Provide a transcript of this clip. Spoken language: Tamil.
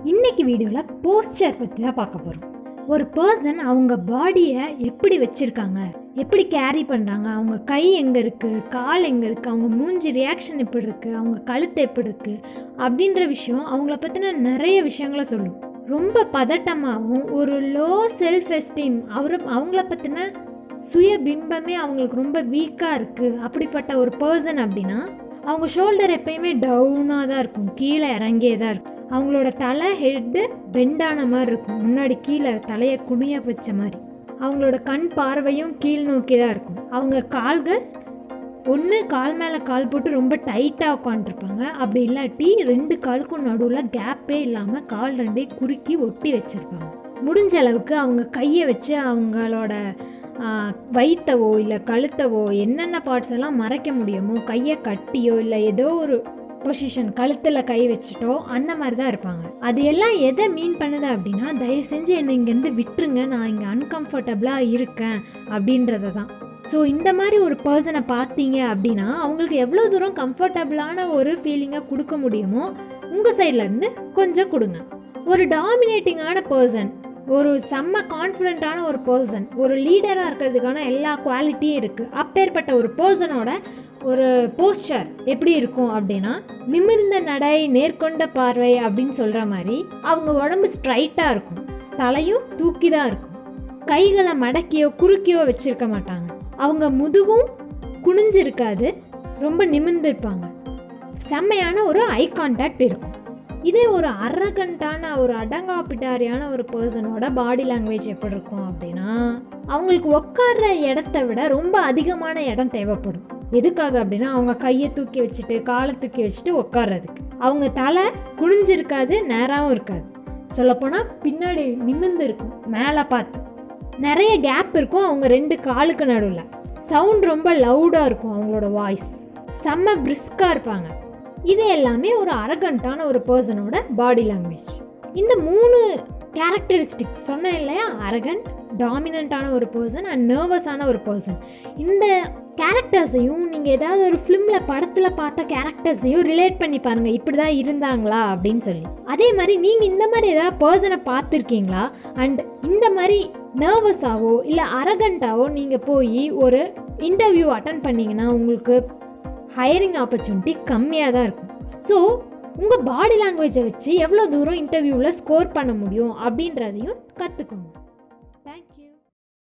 இன்னைக்கு வீடியோவில் போஸ்டர் பற்றி தான் பார்க்க போகிறோம் ஒரு பர்சன் அவங்க பாடியை எப்படி வச்சுருக்காங்க எப்படி கேரி பண்ணுறாங்க அவங்க கை எங்கே இருக்குது கால் எங்கே இருக்குது அவங்க மூஞ்சி ரியாக்ஷன் எப்படி இருக்குது அவங்க கழுத்து எப்படி இருக்குது அப்படின்ற விஷயம் அவங்கள பற்றின நிறைய விஷயங்களை சொல்லும் ரொம்ப பதட்டமாகவும் ஒரு லோ செல்ஃப் எஸ்டீம் அவரு அவங்கள பற்றின சுய பிம்பமே அவங்களுக்கு ரொம்ப வீக்காக இருக்குது அப்படிப்பட்ட ஒரு பர்சன் அப்படின்னா அவங்க ஷோல்டர் எப்பயுமே டவுனாக தான் இருக்கும் கீழே இறங்கியே தான் இருக்கும் அவங்களோட தலை ஹெட்டு பெண்டான மாதிரி இருக்கும் முன்னாடி கீழே தலையை குனிய வச்ச மாதிரி அவங்களோட கண் பார்வையும் கீழ் நோக்கி தான் இருக்கும் அவங்க கால்கள் ஒன்று கால் மேலே கால் போட்டு ரொம்ப டைட்டாக உட்காந்துருப்பாங்க அப்படி இல்லாட்டி ரெண்டு காலுக்கும் நடுவில் கேப்பே இல்லாமல் கால் ரெண்டையும் குறுக்கி ஒட்டி வச்சுருப்பாங்க முடிஞ்ச அளவுக்கு அவங்க கையை வச்சு அவங்களோட ஆ, வயித்தவோ இல்லை கழுத்தவோ என்னென்ன பார்ட்ஸ் எல்லாம் மறைக்க முடியுமோ கையை கட்டியோ இல்லை ஏதோ ஒரு பொசிஷன் கழுத்தில் கை வச்சுட்டோ அந்த மாதிரி தான் இருப்பாங்க அது எல்லாம் எதை மீன் பண்ணுது அப்படின்னா தயவு செஞ்சு என்னை இங்கேருந்து விட்டுருங்க நான் இங்கே அன்கம்ஃபர்டபுளாக இருக்கேன் அப்படின்றத தான் ஸோ இந்த மாதிரி ஒரு பர்சனை பார்த்தீங்க அப்படின்னா அவங்களுக்கு எவ்வளோ தூரம் கம்ஃபர்டபுளான ஒரு ஃபீலிங்கை கொடுக்க முடியுமோ உங்கள் சைட்லேருந்து கொஞ்சம் கொடுங்க ஒரு டாமினேட்டிங்கான பர்சன் ஒரு செம்ம கான்ஃபிடென்ட்டான ஒரு பர்சன் ஒரு லீடராக இருக்கிறதுக்கான எல்லா குவாலிட்டியும் இருக்குது அப்பேற்பட்ட ஒரு பர்சனோட ஒரு போஸ்டர் எப்படி இருக்கும் அப்படின்னா நிமிர்ந்த நடை நேர்கொண்ட பார்வை அப்படின்னு சொல்கிற மாதிரி அவங்க உடம்பு ஸ்ட்ரைட்டாக இருக்கும் தலையும் தூக்கி தான் இருக்கும் கைகளை மடக்கியோ குறுக்கியோ வச்சிருக்க மாட்டாங்க அவங்க முதுகும் குனிஞ்சிருக்காது ரொம்ப நிமிர்ந்திருப்பாங்க செம்மையான ஒரு ஐ கான்டாக்ட் இருக்கும் இதே ஒரு அரகண்டான ஒரு அடங்காப்பிட்டாரியான ஒரு பர்சனோட பாடி லாங்குவேஜ் எப்படி இருக்கும் அப்படின்னா அவங்களுக்கு உட்கார்ற இடத்த விட ரொம்ப அதிகமான இடம் தேவைப்படும் எதுக்காக அப்படின்னா அவங்க கையை தூக்கி வச்சுட்டு காலை தூக்கி வச்சுட்டு உட்கார்றதுக்கு அவங்க தலை குனிஞ்சிருக்காது நேராகவும் இருக்காது சொல்லப்போனால் பின்னாடி நிமிர்ந்து இருக்கும் மேலே பார்த்து நிறைய கேப் இருக்கும் அவங்க ரெண்டு காலுக்கு நடுவில் சவுண்ட் ரொம்ப லவுடாக இருக்கும் அவங்களோட வாய்ஸ் செம்ம பிரிஸ்காக இருப்பாங்க இது எல்லாமே ஒரு அரகண்டான ஒரு பர்சனோட பாடி லாங்குவேஜ் இந்த மூணு கேரக்டரிஸ்டிக்ஸ் சொன்னேன் இல்லையா அரகண்ட் டாமினண்ட்டான ஒரு பர்சன் அண்ட் நர்வஸான ஒரு பர்சன் இந்த கேரக்டர்ஸையும் நீங்கள் ஏதாவது ஒரு ஃபிலிமில் படத்தில் பார்த்த கேரக்டர்ஸையும் ரிலேட் பண்ணி பாருங்கள் இப்படி தான் இருந்தாங்களா அப்படின்னு சொல்லி அதே மாதிரி நீங்கள் இந்த மாதிரி ஏதாவது பர்சனை பார்த்துருக்கீங்களா அண்ட் இந்த மாதிரி நர்வஸாவோ இல்லை அரகண்ட்டாவோ நீங்கள் போய் ஒரு இன்டர்வியூ அட்டன் பண்ணீங்கன்னா உங்களுக்கு ஹையரிங் ஆப்பர்ச்சுனிட்டி கம்மியாக தான் இருக்கும் ஸோ உங்கள் பாடி லாங்குவேஜை வச்சு எவ்வளோ தூரம் இன்டர்வியூவில் ஸ்கோர் பண்ண முடியும் அப்படின்றதையும் கற்றுக்கோங்க